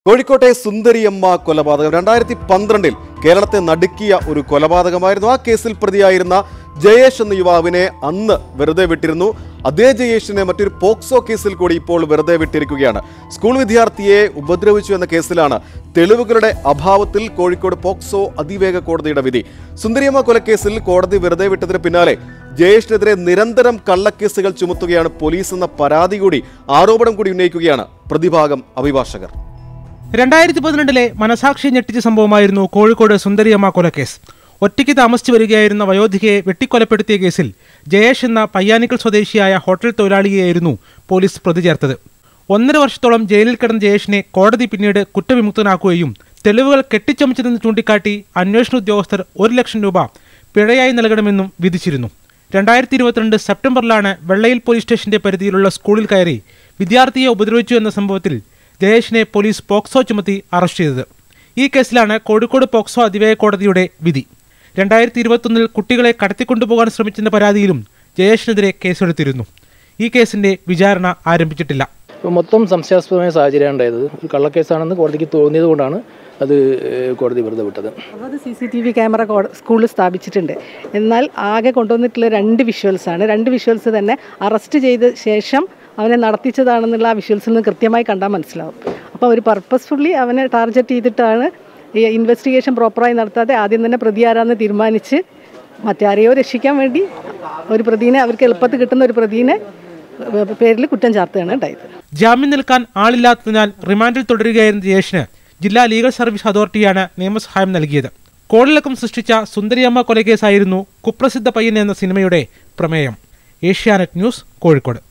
കോഴിക്കോട്ടെ സുന്ദരിയമ്മ കൊലപാതകം രണ്ടായിരത്തി പന്ത്രണ്ടിൽ കേരളത്തെ നടുക്കിയ ഒരു കൊലപാതകമായിരുന്നു ആ കേസിൽ പ്രതിയായിരുന്ന ജയേഷ് എന്ന യുവാവിനെ അന്ന് വെറുതെ വിട്ടിരുന്നു അതേ ജയേഷിനെ മറ്റൊരു പോക്സോ കേസിൽ കൂടി ഇപ്പോൾ വെറുതെ വിട്ടിരിക്കുകയാണ് സ്കൂൾ വിദ്യാർത്ഥിയെ ഉപദ്രവിച്ചു എന്ന കേസിലാണ് തെളിവുകളുടെ അഭാവത്തിൽ കോഴിക്കോട് പോക്സോ അതിവേഗ കോടതിയുടെ വിധി സുന്ദരിയമ്മ കൊലക്കേസിൽ കോടതി വെറുതെ വിട്ടതിന് പിന്നാലെ ജയേഷിനെതിരെ നിരന്തരം കള്ളക്കേസുകൾ ചുമത്തുകയാണ് പോലീസ് എന്ന പരാതി കൂടി ആരോപണം കൂടി ഉന്നയിക്കുകയാണ് പ്രതിഭാഗം അഭിഭാഷകർ രണ്ടായിരത്തി പതിനെട്ടിലെ മനസാക്ഷി ഞെട്ടിച്ച സംഭവമായിരുന്നു കോഴിക്കോട് സുന്ദരിയമ്മ കൊലക്കേസ് ഒറ്റയ്ക്ക് താമസിച്ചു വരികയായിരുന്ന വയോധികയെ വെട്ടിക്കൊലപ്പെടുത്തിയ കേസിൽ ജയേഷ് എന്ന പയ്യാനിക്കൽ സ്വദേശിയായ ഹോട്ടൽ തൊഴിലാളിയെയായിരുന്നു പോലീസ് പ്രതി ചേർത്തത് ഒന്നര വർഷത്തോളം ജയിലിൽ കിടന്ന ജയേഷിനെ കോടതി പിന്നീട് കുറ്റവിമുക്തനാക്കുകയും തെളിവുകൾ കെട്ടിച്ചമച്ചതെന്ന് ചൂണ്ടിക്കാട്ടി അന്വേഷണ ഉദ്യോഗസ്ഥർ ഒരു ലക്ഷം രൂപ പിഴയായി നൽകണമെന്നും വിധിച്ചിരുന്നു രണ്ടായിരത്തി ഇരുപത്തിരണ്ട് സെപ്റ്റംബറിലാണ് വെള്ളയിൽ പോലീസ് സ്റ്റേഷന്റെ പരിധിയിലുള്ള സ്കൂളിൽ കയറി വിദ്യാർത്ഥിയെ ഉപദ്രവിച്ചു എന്ന സംഭവത്തിൽ ജയേഷിനെ പോലീസ് പോക്സോ ചുമത്തി അറസ്റ്റ് ചെയ്തത് ഈ കേസിലാണ് കോഴിക്കോട് പോക്സോ അതിവേഗ കോടതിയുടെ വിധി രണ്ടായിരത്തി ഇരുപത്തൊന്നിൽ കുട്ടികളെ കടത്തിക്കൊണ്ടുപോകാൻ ശ്രമിച്ചെന്ന പരാതിയിലും ജയേഷിനെതിരെ കേസെടുത്തിരുന്നു ഈ കേസിന്റെ വിചാരണ ആരംഭിച്ചിട്ടില്ല ഇപ്പോൾ മൊത്തം സംശയാസ്പദമായ സാഹചര്യം ഉണ്ടായത് ഒരു കള്ളക്കേസാണെന്ന് കോടതിക്ക് തോന്നിയത് കൊണ്ടാണ് അത് ഏഹ്, കോടതി വെറുതെ വിട്ടത് അപ്പോൾ അത് C C T V camera സ്കൂളിൽ സ്ഥാപിച്ചിട്ടുണ്ട് എന്നാൽ ആകെ കൊണ്ടുവന്നിട്ടുള്ള രണ്ട് വിഷ്വൽസ് ആണ് രണ്ട് വിഷ്വൽസ് തന്നെ അറസ്റ്റ് ചെയ്ത ശേഷം അവനെ നടത്തിച്ചതാണെന്നുള്ള ആ വിഷ്വൽസിൽ നിന്ന് കൃത്യമായി കണ്ടാൽ മനസ്സിലാവും അപ്പോൾ അവർ പർപ്പസ്ഫുള്ളി അവനെ ടാർഗറ്റ് ചെയ്തിട്ടാണ് ഈ ഇൻവെസ്റ്റിഗേഷൻ പ്രോപ്പറായി നടത്താതെ ആദ്യം തന്നെ പ്രതി ആരാന്ന് തീരുമാനിച്ച് മറ്റാരെയോ രക്ഷിക്കാൻ വേണ്ടി ഒരു പ്രതിനെ അവർക്ക് എളുപ്പത്തിൽ കിട്ടുന്ന ഒരു പ്രതിനെ പേരിൽ കുറ്റം ചാർത്തുകയാണ് ഉണ്ടായത് ജാമ്യം നിൽക്കാൻ ആളില്ലാത്തതിനാൽ റിമാൻഡിൽ തുടരുകയായിരുന്ന ജയേഷിന് ജില്ലാ ലീഗൽ സർവീസ് അതോറിറ്റിയാണ് നിയമസഹായം നൽകിയത് കോളിളക്കം സൃഷ്ടിച്ച സുന്ദരിയമ്മ കൊലക്കേസായിരുന്നു കുപ്രസിദ്ധ പയ്യൻ എന്ന സിനിമയുടെ പ്രമേയം ഏഷ്യാനെറ്റ് ന്യൂസ് കോഴിക്കോട്